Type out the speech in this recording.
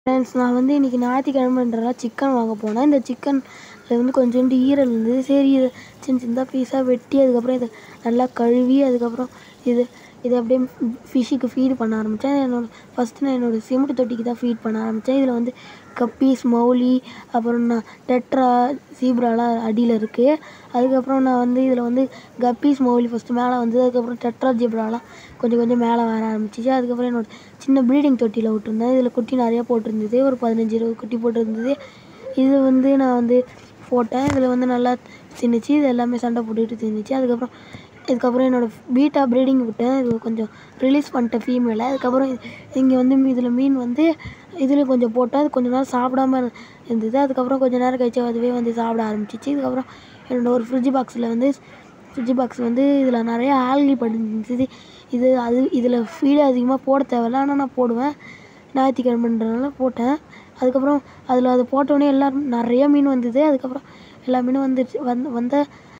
friends நான் வந்து இன்றைக்கி ஞாயிற்றுக்கிழமைன்றதால சிக்கன் வாங்க போனேன் இந்த சிக்கனில் வந்து கொஞ்சோண்டு ஈரல் இருந்தது சரி இதை சின்ன சின்னதாக பீஸாக வெட்டி அதுக்கப்புறம் இதை நல்லா கழுவி அதுக்கப்புறம் இது இதை அப்படியே ஃபிஷ்ஷுக்கு ஃபீடு பண்ண ஆரம்பித்தேன் என்னோட ஃபஸ்ட்டு நான் என்னோடய சிமெண்ட் தொட்டிக்கு தான் ஃபீட் பண்ண ஆரம்பித்தேன் இதில் வந்து கப்பீஸ் மௌலி அப்புறம் நான் டெட்ரா சீப்ராலாம் அடியில் இருக்குது அதுக்கப்புறம் நான் வந்து இதில் வந்து கப்பீஸ் மௌலி ஃபஸ்ட்டு மேலே வந்தது அதுக்கப்புறம் டெட்ரா ஜீப்ராலாம் கொஞ்சம் கொஞ்சம் மேலே வர ஆரம்பிச்சிச்சு அதுக்கப்புறம் என்னோட சின்ன ப்ரீடிங் தொட்டியில் விட்டுருந்தேன் இதில் குட்டி நிறையா போட்டிருந்தது ஒரு பதினஞ்சு இருபது குட்டி போட்டிருந்தது இது வந்து நான் வந்து போட்டேன் இதில் வந்து நல்லா தின்னுச்சு இது எல்லாமே சண்டை போட்டுக்கிட்டு தின்னுச்சு அதுக்கப்புறம் இதுக்கப்புறம் என்னோடய பீட்டா ப்ரீடிங் விட்டேன் இது கொஞ்சம் ரிலீஸ் பண்ணிட்டேன் ஃபீமேலை அதுக்கப்புறம் இங்கே வந்து இதில் மீன் வந்து இதில் கொஞ்சம் போட்டேன் அது கொஞ்ச நேரம் சாப்பிடாம இருந்தது அதுக்கப்புறம் கொஞ்ச நேரம் கழிச்சு அதுவே வந்து சாப்பிட ஆரம்பிச்சிச்சு இதுக்கப்புறம் என்னோடய ஒரு ஃப்ரிட்ஜ் பாக்ஸில் வந்து ஃப்ரிட்ஜ் பாக்ஸ் வந்து இதில் நிறையா ஆல்கி படிஞ்சிருந்தது இது அது இதில் ஃபீடு அதிகமாக போட தேவையில்ல ஆனால் நான் போடுவேன் ஞாயிற்றுக்கிழமைன்றதுனால போட்டேன் அதுக்கப்புறம் அதில் அது போட்டோடனே எல்லாம் நிறையா மீன் வந்தது அதுக்கப்புறம் எல்லா மீனும் வந்துடுச்சு வந்து வந்த